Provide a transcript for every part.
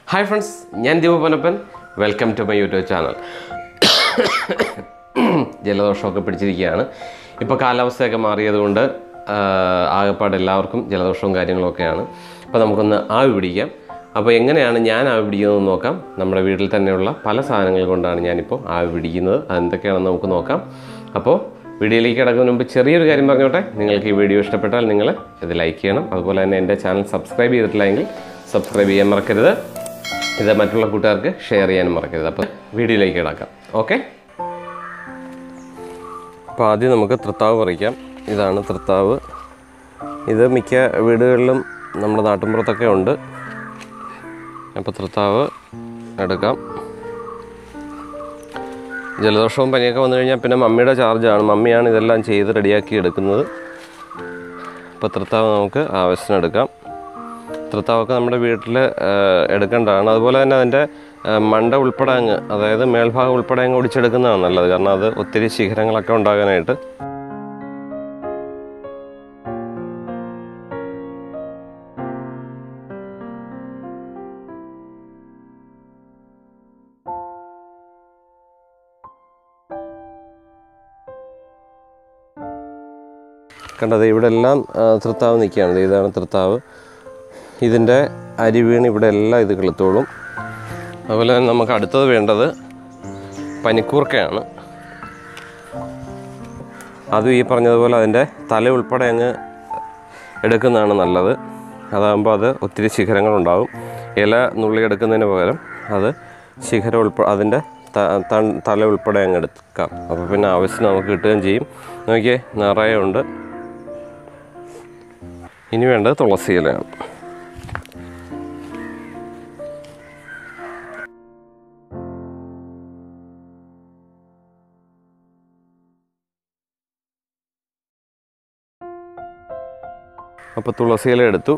hi friends ഞാൻ Deepa Ponnappan welcome to my YouTube channel ജലദോഷമൊക്കെ പിടിച്ചിരിക്കുകയാണ് ഇപ്പോൾ കാലാവസ്ഥയൊക്കെ മാറിയതുകൊണ്ട് ആ, ആകെപ്പാട് എല്ലാവർക്കും ജലദോഷവും കാര്യങ്ങളൊക്കെയാണ് അപ്പോൾ നമുക്കൊന്ന് ആവി പിടിക്കാം അപ്പോൾ എങ്ങനെയാണ് ഞാൻ ആവി പിടിക്കുന്നതെന്ന് നോക്കാം നമ്മുടെ വീട്ടിൽ തന്നെയുള്ള പല സാധനങ്ങൾ കൊണ്ടാണ് ഞാനിപ്പോൾ ആവി പിടിക്കുന്നത് അതെന്തൊക്കെയാണെന്ന് നമുക്ക് നോക്കാം അപ്പോൾ വീഡിയോയിലേക്ക് കിടക്കുന്നതിന് മുമ്പ് ചെറിയൊരു കാര്യം പറഞ്ഞോട്ടെ നിങ്ങൾക്ക് ഈ വീഡിയോ ഇഷ്ടപ്പെട്ടാൽ നിങ്ങൾ ഇത് ലൈക്ക് ചെയ്യണം അതുപോലെ തന്നെ എൻ്റെ ചാനൽ സബ്സ്ക്രൈബ് ചെയ്തിട്ടില്ലെങ്കിൽ സബ്സ്ക്രൈബ് ചെയ്യാൻ മറക്കരുത് ഇത് മറ്റുള്ള കൂട്ടുകാർക്ക് ഷെയർ ചെയ്യാനും മറക്കരുത് അപ്പോൾ വീഡിയോയിലേക്ക് കിടക്കാം ഓക്കെ അപ്പോൾ ആദ്യം നമുക്ക് തൃത്താവ് പറിക്കാം ഇതാണ് തൃത്താവ് ഇത് മിക്ക വീടുകളിലും നമ്മുടെ നാട്ടിൻപുറത്തൊക്കെ ഉണ്ട് അപ്പോൾ തൃത്താവ് എടുക്കാം ജലദോഷവും പനിയൊക്കെ വന്നു കഴിഞ്ഞാൽ പിന്നെ മമ്മിയുടെ ചാർജാണ് മമ്മിയാണ് ഇതെല്ലാം ചെയ്ത് റെഡിയാക്കി എടുക്കുന്നത് അപ്പോൾ തൃത്താവ് നമുക്ക് ആവശ്യത്തിന് എടുക്കാം തൃത്താവൊക്കെ നമ്മുടെ വീട്ടിൽ എടുക്കേണ്ടതാണ് അതുപോലെ തന്നെ അതിൻ്റെ ആ, മണ്ട ഉൾപ്പെടെ അങ്ങ് അതായത് മേൽഭാഗം ഉൾപ്പെടെ അങ്ങ് ഒടിച്ചെടുക്കുന്നതാണ് നല്ലത് കാരണം അത് ഒത്തിരി ശിഖരങ്ങളൊക്കെ ഉണ്ടാകാനായിട്ട് കണ്ടത് ഇവിടെ എല്ലാം ആ, തൃത്താവ് നിൽക്കുകയാണ് ദേ ഇതാണ് തൃത്താവ് ഇതിൻ്റെ അരി വീണ് ഇവിടെ എല്ലാം ഇത് കിളുത്തോളും അതുപോലെ തന്നെ നമുക്ക് അടുത്തത് വേണ്ടത് പനിക്കൂർക്കയാണ് അതും ഈ പറഞ്ഞതുപോലെ അതിൻ്റെ തല ഉൾപ്പെടെ അങ്ങ് എടുക്കുന്നതാണ് നല്ലത് അതാകുമ്പോൾ അത് ഒത്തിരി ശിഖരങ്ങളുണ്ടാവും ഇല നുള്ളി എടുക്കുന്നതിന് പകരം അത് ശിഖരം ഉൾപ്പെടെ അതിൻ്റെ ത- തൺ- തല ഉൾപ്പെടെ അങ്ങ് എടുക്കാം അപ്പോൾ പിന്നെ ആവശ്യത്തിന് നമുക്ക് കിട്ടുകയും ചെയ്യും നോക്കിയേ നിറയെ ഉണ്ട് ഇനി വേണ്ടത് തുളസി ഇലയാണ് അപ്പോൾ തുളസി ഇല എടുത്തു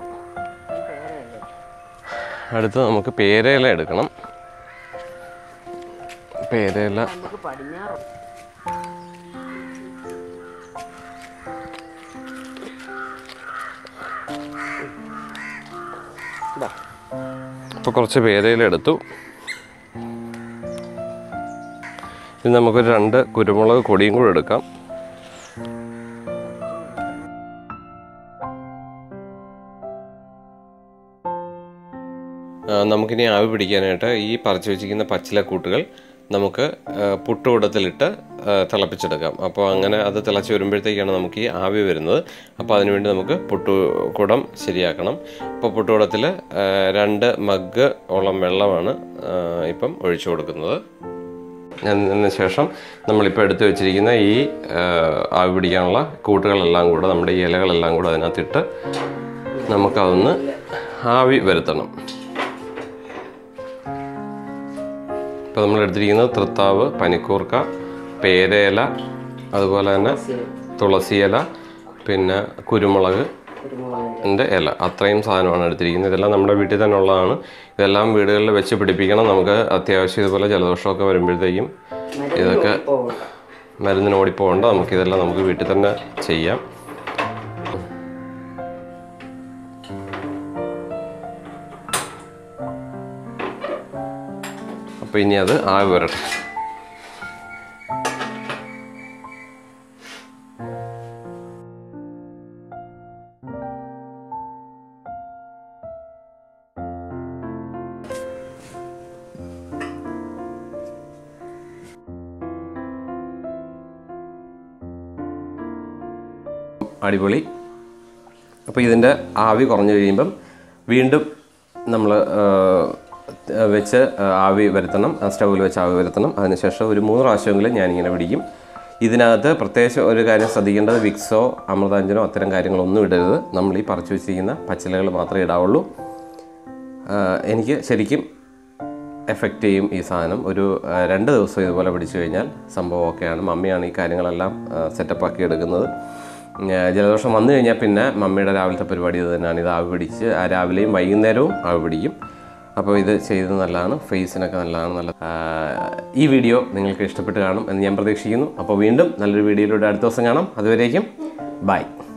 അടുത്ത് നമുക്ക് പേരയില എടുക്കണം പേരയില നമുക്ക് പടിഞ്ഞാറ് ഇതാ ഇപ്പോൾ കുറച്ച് പേരയില എടുത്തു ഇനി നമുക്കൊരു രണ്ട് കുരുമുളക് കൊടിയും കൂടെ എടുക്കാം ആ, നമുക്കിനി ആവി പിടിക്കാനായിട്ട് ഈ പറിച്ചു വെച്ചിരിക്കുന്ന പച്ചിലക്കൂട്ടുകൾ നമുക്ക് ആ, പുട്ടുകുടത്തിലിട്ട് ആ, തിളപ്പിച്ചെടുക്കാം അപ്പോൾ അങ്ങനെ അത് തിളച്ച് വരുമ്പോഴത്തേക്കാണ് നമുക്ക് ഈ ആവി വരുന്നത് അപ്പോൾ അതിനുവേണ്ടി നമുക്ക് പുട്ടുകുടം ശരിയാക്കണം അപ്പോൾ പുട്ടുകുടത്തിൽ ആ, രണ്ട് മഗ് ഓളം വെള്ളമാണ് ആ, ഇപ്പം ഒഴിച്ചു കൊടുക്കുന്നത് അതിന് ശേഷം നമ്മളിപ്പോൾ എടുത്തു വെച്ചിരിക്കുന്ന ഈ ആ, ആവി പിടിക്കാനുള്ള കൂട്ടുകളെല്ലാം കൂടെ നമ്മുടെ ഈ ഇലകളെല്ലാം കൂടെ അതിനകത്തിട്ട് നമുക്കതൊന്ന് ആവി വരുത്തണം ഇപ്പോൾ നമ്മൾ എടുത്തിരിക്കുന്നത് തൃത്താവ് പനിക്കൂർക്ക പേരയില അതുപോലെ തന്നെ തുളസി ഇല പിന്നെ കുരുമുളക് കുരുമുളക് എൻ്റെ ഇല അത്രയും സാധനമാണ് എടുത്തിരിക്കുന്നത് ഇതെല്ലാം നമ്മുടെ വീട്ടിൽ തന്നെ ഉള്ളതാണ് ഇതെല്ലാം വീടുകളിൽ വെച്ച് പിടിപ്പിക്കണം നമുക്ക് അത്യാവശ്യം ഇതുപോലെ ജലദോഷമൊക്കെ വരുമ്പോഴത്തേക്കും ഇതൊക്കെ പോകണ്ട മരുന്നിന് ഓടിപ്പോകണ്ട നമുക്കിതെല്ലാം നമുക്ക് വീട്ടിൽ തന്നെ ചെയ്യാം അപ്പോൾ ഇനി അത് ആവി വരട്ടെ അടിപൊളി അപ്പോൾ ഇതിൻ്റെ ആവി കുറഞ്ഞു കഴിയുമ്പം വീണ്ടും നമ്മൾ വെച്ച് ആ, ആവി വരുത്തണം ആ സ്റ്റൗവിൽ വെച്ച് ആവി വരുത്തണം അതിനുശേഷം ഒരു മൂന്ന് പ്രാവശ്യമെങ്കിലും ഞാനിങ്ങനെ പിടിക്കും ഇതിനകത്ത് പ്രത്യേകിച്ച് ഒരു കാര്യം ശ്രദ്ധിക്കേണ്ടത് വിക്സോ അമൃതാഞ്ജനോ അത്തരം കാര്യങ്ങളൊന്നും ഇടരുത് നമ്മൾ ഈ പറിച്ചു വെച്ചിരിക്കുന്ന പച്ചിലകൾ മാത്രമേ ഇടാവുള്ളൂ ആ, എനിക്ക് ശരിക്കും എഫക്റ്റ് ചെയ്യും ഈ സാധനം ഒരു ആ, രണ്ട് ദിവസം ഇതുപോലെ പിടിച്ചു കഴിഞ്ഞാൽ സംഭവം ഒക്കെയാണ് മമ്മിയാണ് ഈ കാര്യങ്ങളെല്ലാം സെറ്റപ്പ് ആക്കി എടുക്കുന്നത് ഉം, ആ, ജലദോഷം വന്നു കഴിഞ്ഞാൽ പിന്നെ മമ്മിയുടെ രാവിലത്തെ പരിപാടി ഇത് തന്നെയാണ് ഇത് ആവി പിടിച്ച് ആ രാവിലെയും വൈകുന്നേരവും ആവി പിടിക്കും അപ്പോൾ ഇത് ചെയ്തത് നല്ലതാണ് ഫേസിനൊക്കെ നല്ലതാണ് നല്ല ആ, ഈ വീഡിയോ നിങ്ങൾക്ക് ഇഷ്ടപ്പെട്ട് കാണും എന്ന് ഞാൻ പ്രതീക്ഷിക്കുന്നു അപ്പോൾ വീണ്ടും നല്ലൊരു വീഡിയോയിലൂടെ അടുത്ത ദിവസം കാണാം അതുവരേക്കും ബൈ